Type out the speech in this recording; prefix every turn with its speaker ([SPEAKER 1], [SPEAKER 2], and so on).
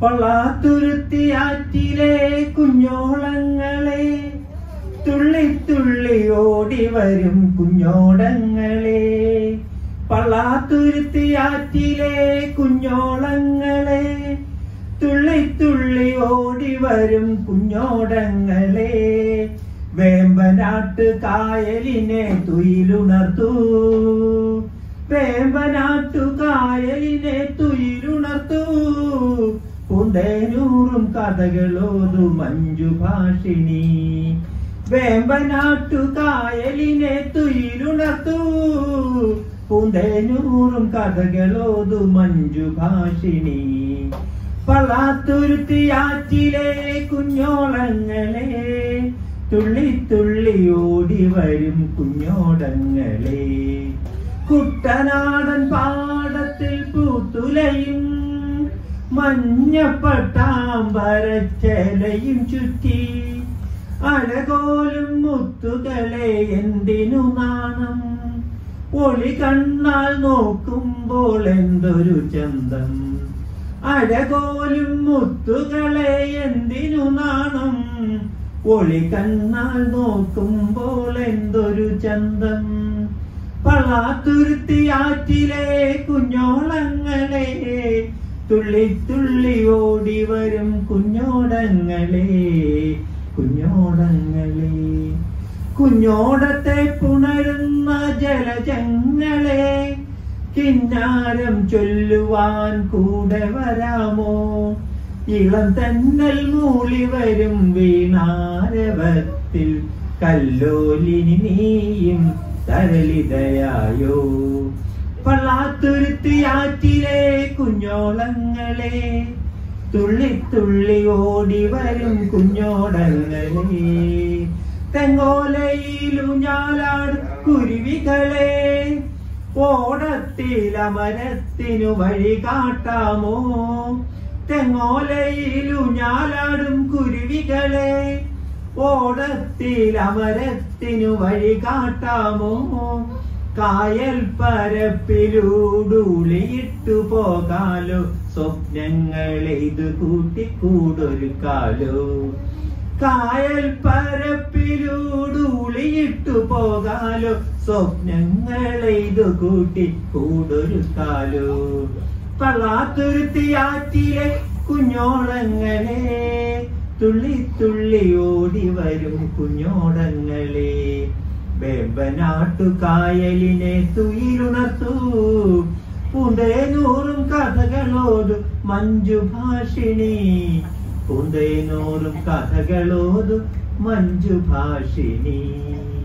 [SPEAKER 1] പള്ളാത്തുരുത്തിയാറ്റിലെ കുഞ്ഞോളങ്ങളെ തുള്ളി തുള്ളി ഓടി വരും കുഞ്ഞോടങ്ങളെ പള്ളാത്തുരുത്തിയാറ്റിലെ കുഞ്ഞോളങ്ങളെ തുള്ളി തുള്ളി ഓടി വരും കുഞ്ഞോടങ്ങളെ വേമ്പനാട്ട് കായലിനെ തുയിലുണർത്തു വേമ്പനാട്ടു കായലിനെ തുയിലുണർത്തു പൂന്തേനൂറും കഥകളോതു മഞ്ജു ഭാഷിണി വേമ്പനാട്ടു കായലിനെ തുയിലുണർത്തു പൂന്തേനൂറും കഥകളോതു മഞ്ജു ഭാഷിണി പള്ളാത്തുരുത്തിയാറ്റിലെ കുഞ്ഞോളങ്ങളെ തുള്ളി തുള്ളി ഓടി വരും കുഞ്ഞോടങ്ങളെ കുട്ടനാടൻ പാടത്തിൽ പൂത്തുലയും മഞ്ഞപ്പട്ടാമ്പരച്ചലയും ചുറ്റി അഴകോലും മുത്തുകളെ എന്തിനു നാണം ഒളി കണ്ണാൽ നോക്കുമ്പോൾ എന്തൊരു ചന്തം അഴകോലും മുത്തുകളെ എന്തിനു നാണം ഒളി കണ്ണാൽ നോക്കുമ്പോൾ എന്തൊരു ചന്തം പള്ളാത്തുരുത്തിയാറ്റിലെ കുഞ്ഞോളങ്ങളെ തുള്ളി തുള്ളി ഓടി വരും കുഞ്ഞോടങ്ങളെ കുഞ്ഞോടങ്ങളെ കുഞ്ഞോടത്തെ പുണരുന്ന ജലജങ്ങളെ കിന്നാരം ചൊല്ലുവാൻ കൂടെ വരാമോ ഇളം തന്നൽ മൂളി വരും വീണാരവത്തിൽ കല്ലോലിനി നീയും തരളിതയായോ പള്ളാത്തുരുത്തിയാറ്റിലെ കുഞ്ഞോളങ്ങളെ തുള്ളി തുള്ളി ഓടി വരും കുഞ്ഞോടങ്ങളെ തെങ്ങോലയിലുഞ്ഞാലാട് കുരുവികളെ ഓടത്തിലമരത്തിനു വഴി കാട്ടാമോ തെങ്ങോലയിലുഞ്ഞാലാടും കുരുവികളെ ഓടത്തിലമരത്തിനു വഴി കാട്ടാമോ കായൽ പരപ്പിലൂടുളിയിട്ടു പോകാലോ സ്വപ്നങ്ങളെ ഇത് കൂട്ടിക്കൂടൊരുക്കാലോ കായൽ പരപ്പിലൂടുളിയിട്ടു പോകാലോ സ്വപ്നങ്ങളെ ഇത് കൂട്ടി കൂടൊരുക്കാലോ പള്ളാത്തുരുത്തിയാറ്റിലെ കുഞ്ഞോളങ്ങളെ തുള്ളി തുള്ളി ഓടി വരും കുഞ്ഞോടങ്ങളെ വേമ്പനാട്ടു കായലിനെ തുയിലുണർത്തു പൂന്തേനൂറും കഥകളോട് മഞ്ജു ഭാഷിണി പൂന്തേനൂറും കഥകളോട് മഞ്ജു ഭാഷിണി